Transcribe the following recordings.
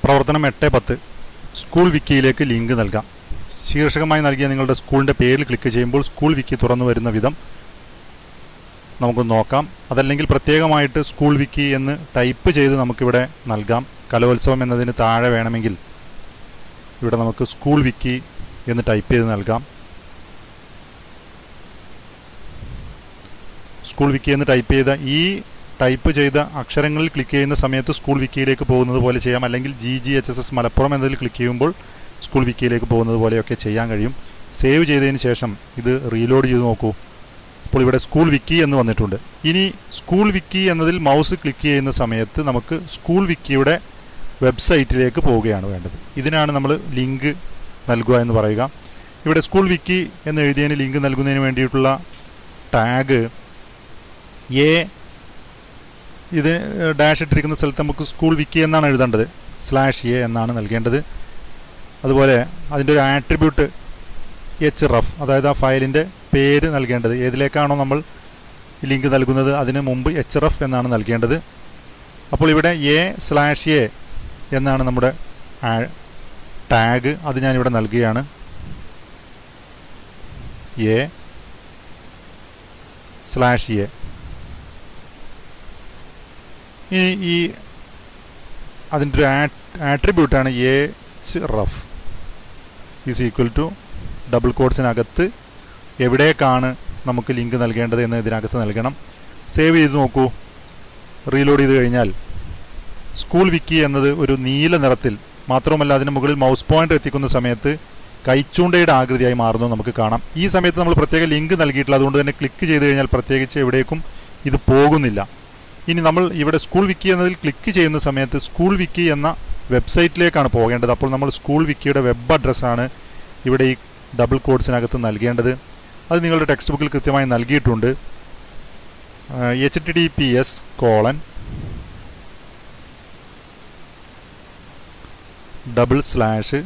പ്രവർത്തനം എട്ട് പത്ത് സ്കൂൾ വിക്കിയിലേക്ക് ലിങ്ക് നൽകാം ശീർഷകമായി നൽകിയ നിങ്ങളുടെ സ്കൂളിൻ്റെ പേരിൽ ക്ലിക്ക് ചെയ്യുമ്പോൾ സ്കൂൾ വിക്കി തുറന്നു വരുന്ന വിധം നമുക്ക് നോക്കാം അതല്ലെങ്കിൽ പ്രത്യേകമായിട്ട് സ്കൂൾ വിക്കി എന്ന് ടൈപ്പ് ചെയ്ത് നമുക്കിവിടെ നൽകാം കലോത്സവം എന്നതിന് താഴെ വേണമെങ്കിൽ ഇവിടെ നമുക്ക് സ്കൂൾ വിക്കി എന്ന് ടൈപ്പ് ചെയ്ത് നൽകാം സ്കൂൾ വിക്കി എന്ന് ടൈപ്പ് ചെയ്ത ഈ ടൈപ്പ് ചെയ്ത അക്ഷരങ്ങളിൽ ക്ലിക്ക് ചെയ്യുന്ന സമയത്ത് സ്കൂൾ വിക്കിയിലേക്ക് പോകുന്നത് പോലെ ചെയ്യാം അല്ലെങ്കിൽ G G H S S Malappuram എന്നതിൽ ക്ലിക്ക് ചെയ്യുമ്പോൾ സ്കൂൾ വിക്കിയിലേക്ക് പോകുന്നത് പോലെയൊക്കെ ചെയ്യാൻ കഴിയും സേവ് ചെയ്തതിന് ശേഷം ഇത് റീലോഡ് ചെയ്ത് നോക്കൂ അപ്പോൾ ഇവിടെ സ്കൂൾ വിക്കി എന്ന് വന്നിട്ടുണ്ട് ഇനി സ്കൂൾ വിക്കി എന്നതിൽ മൗസ് ക്ലിക്ക് ചെയ്യുന്ന സമയത്ത് നമുക്ക് സ്കൂൾ വിക്കിയുടെ വെബ്സൈറ്റിലേക്ക് പോവുകയാണ് വേണ്ടത് ഇതിനാണ് നമ്മൾ ലിങ്ക് നൽകുക എന്ന് പറയുക ഇവിടെ സ്കൂൾ വിക്കി എന്ന് എഴുതിയതിന് ലിങ്ക് നൽകുന്നതിന് വേണ്ടിയിട്ടുള്ള ടാഗ് എ ഇത് ഡാഷ് ഇട്ടിരിക്കുന്ന സ്ഥലത്ത് നമുക്ക് സ്കൂൾ വിക്കി എന്നാണ് എഴുതേണ്ടത് സ്ലാഷ് എ എന്നാണ് നൽകേണ്ടത് അതുപോലെ അതിൻ്റെ ഒരു ആട്രിബ്യൂട്ട് എച്ച് റഫ് അതായത് ആ ഫയലിൻ്റെ പേര് നൽകേണ്ടത് ഏതിലേക്കാണോ നമ്മൾ ലിങ്ക് നൽകുന്നത് അതിന് മുമ്പ് എച്ച് റഫ് എന്നാണ് നൽകേണ്ടത് അപ്പോൾ ഇവിടെ എ സ്ലാഷ് എ എന്നാണ് നമ്മുടെ ടാഗ് അത് ഞാനിവിടെ നൽകുകയാണ് എ സ്ലാഷ് എ ഇനി ഈ അതിൻ്റെ ഒരു ആട്രിബ്യൂട്ടാണ് H ref is equal to double കോഡ്സിനകത്ത് എവിടേക്കാണ് നമുക്ക് ലിങ്ക് നൽകേണ്ടത് എന്ന് ഇതിനകത്ത് നൽകണം സേവ് ചെയ്ത് നോക്കൂ റീലോഡ് ചെയ്ത് കഴിഞ്ഞാൽ സ്കൂൾ വിക്കി എന്നത് ഒരു നീല നിറത്തിൽ മാത്രമല്ല അതിന് മുകളിൽ മൗസ് പോയിന്റർ എത്തിക്കുന്ന സമയത്ത് കൈച്ചൂണ്ടയുടെ ആകൃതിയായി മാറുന്നു നമുക്ക് കാണാം ഈ സമയത്ത് നമ്മൾ പ്രത്യേക ലിങ്ക് നൽകിയിട്ടില്ല അതുകൊണ്ട് തന്നെ ക്ലിക്ക് ചെയ്ത് കഴിഞ്ഞാൽ പ്രത്യേകിച്ച് എവിടേക്കും ഇത് പോകുന്നില്ല ഇനി നമ്മൾ ഇവിടെ സ്കൂൾ വിക്കി എന്നതിൽ ക്ലിക്ക് ചെയ്യുന്ന സമയത്ത് സ്കൂൾ വിക്കി എന്ന വെബ്സൈറ്റിലേക്കാണ് പോകേണ്ടത് അപ്പോൾ നമ്മൾ സ്കൂൾ വിക്കിയുടെ വെബ് അഡ്രസ്സാണ് ഇവിടെ ഈ ഡബിൾ കോഡ്സിനകത്ത് നൽകേണ്ടത് അത് നിങ്ങളുടെ ടെക്സ്റ്റ് ബുക്കിൽ കൃത്യമായി നൽകിയിട്ടുണ്ട് H T D P S colon double slash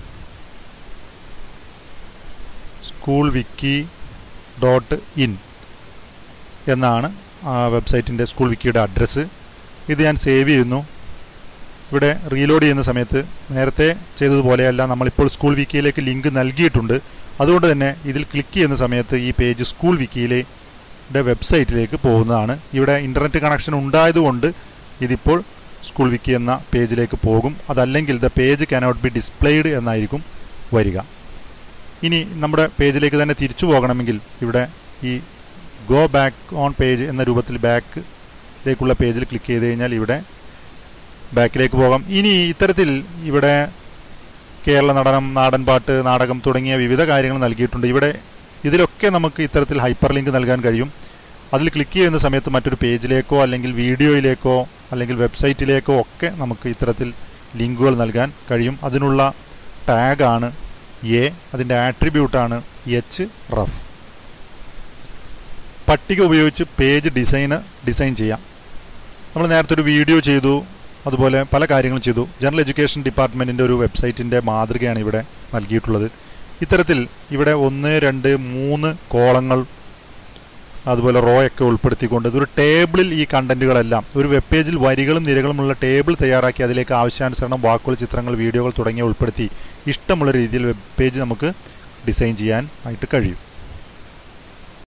school wiki dot in എന്നാണ് ആ വെബ്സൈറ്റിൻ്റെ സ്കൂൾ വിക്കിയുടെ അഡ്രസ്സ് ഇത് ഞാൻ സേവ് ചെയ്യുന്നു ഇവിടെ റീലോഡ് ചെയ്യുന്ന സമയത്ത് നേരത്തെ ചെയ്തതുപോലെയല്ല നമ്മളിപ്പോൾ സ്കൂൾ വിക്കിയിലേക്ക് ലിങ്ക് നൽകിയിട്ടുണ്ട് അതുകൊണ്ട് തന്നെ ഇതിൽ ക്ലിക്ക് ചെയ്യുന്ന സമയത്ത് ഈ പേജ് സ്കൂൾ വിക്കിയിലെ വെബ്സൈറ്റിലേക്ക് പോകുന്നതാണ് ഇവിടെ ഇൻ്റർനെറ്റ് കണക്ഷൻ ഉണ്ടായതുകൊണ്ട് ഇതിപ്പോൾ സ്കൂൾ വിക്കി എന്ന പേജിലേക്ക് പോകും അതല്ലെങ്കിൽ the page cannot be displayed എന്നായിരിക്കും വരിക ഇനി നമ്മുടെ പേജിലേക്ക് തന്നെ തിരിച്ചു പോകണമെങ്കിൽ ഇവിടെ ഈ ഗോ ബാക്ക് ഓൺ പേജ് എന്ന രൂപത്തിൽ ബാക്കിലേക്കുള്ള പേജിൽ ക്ലിക്ക് ചെയ്ത് കഴിഞ്ഞാൽ ഇവിടെ ബാക്കിലേക്ക് പോകാം ഇനി ഇത്തരത്തിൽ ഇവിടെ കേരള നടനം നാടൻ പാട്ട് നാടകം തുടങ്ങിയ വിവിധ കാര്യങ്ങൾ നൽകിയിട്ടുണ്ട് ഇവിടെ ഇതിലൊക്കെ നമുക്ക് ഇത്തരത്തിൽ ഹൈപ്പർ ലിങ്ക് നൽകാൻ കഴിയും അതിൽ ക്ലിക്ക് ചെയ്യുന്ന സമയത്ത് മറ്റൊരു പേജിലേക്കോ അല്ലെങ്കിൽ വീഡിയോയിലേക്കോ അല്ലെങ്കിൽ വെബ്സൈറ്റിലേക്കോ ഒക്കെ നമുക്ക് ഇത്തരത്തിൽ ലിങ്കുകൾ നൽകാൻ കഴിയും അതിനുള്ള ടാഗാണ് എ അതിൻ്റെ ആട്രിബ്യൂട്ടാണ് എച്ച് റഫ് പട്ടിക ഉപയോഗിച്ച് പേജ് ഡിസൈന് ഡിസൈൻ ചെയ്യാം നമ്മൾ നേരത്തെ ഒരു വീഡിയോ ചെയ്തു അതുപോലെ പല കാര്യങ്ങളും ചെയ്തു ജനറൽ എഡ്യൂക്കേഷൻ ഡിപ്പാർട്ട്മെൻറ്റിൻ്റെ ഒരു വെബ്സൈറ്റിൻ്റെ മാതൃകയാണ് ഇവിടെ നൽകിയിട്ടുള്ളത് ഇത്തരത്തിൽ ഇവിടെ ഒന്ന് രണ്ട് മൂന്ന് കോളങ്ങൾ അതുപോലെ റോ ഒക്കെ ഉൾപ്പെടുത്തിക്കൊണ്ട് ഇതൊരു ടേബിളിൽ ഈ കണ്ടന്റുകളെല്ലാം ഒരു വെബ് പേജിൽ വരികളും നിരകളുമുള്ള ടേബിൾ തയ്യാറാക്കി അതിലേക്ക് ആവശ്യാനുസരണം വാക്കുകൾ ചിത്രങ്ങൾ വീഡിയോകൾ തുടങ്ങിയ ഉൾപ്പെടുത്തി ഇഷ്ടമുള്ള രീതിയിൽ വെബ് പേജ് നമുക്ക് ഡിസൈൻ ചെയ്യാൻ ആയിട്ട് കഴിയും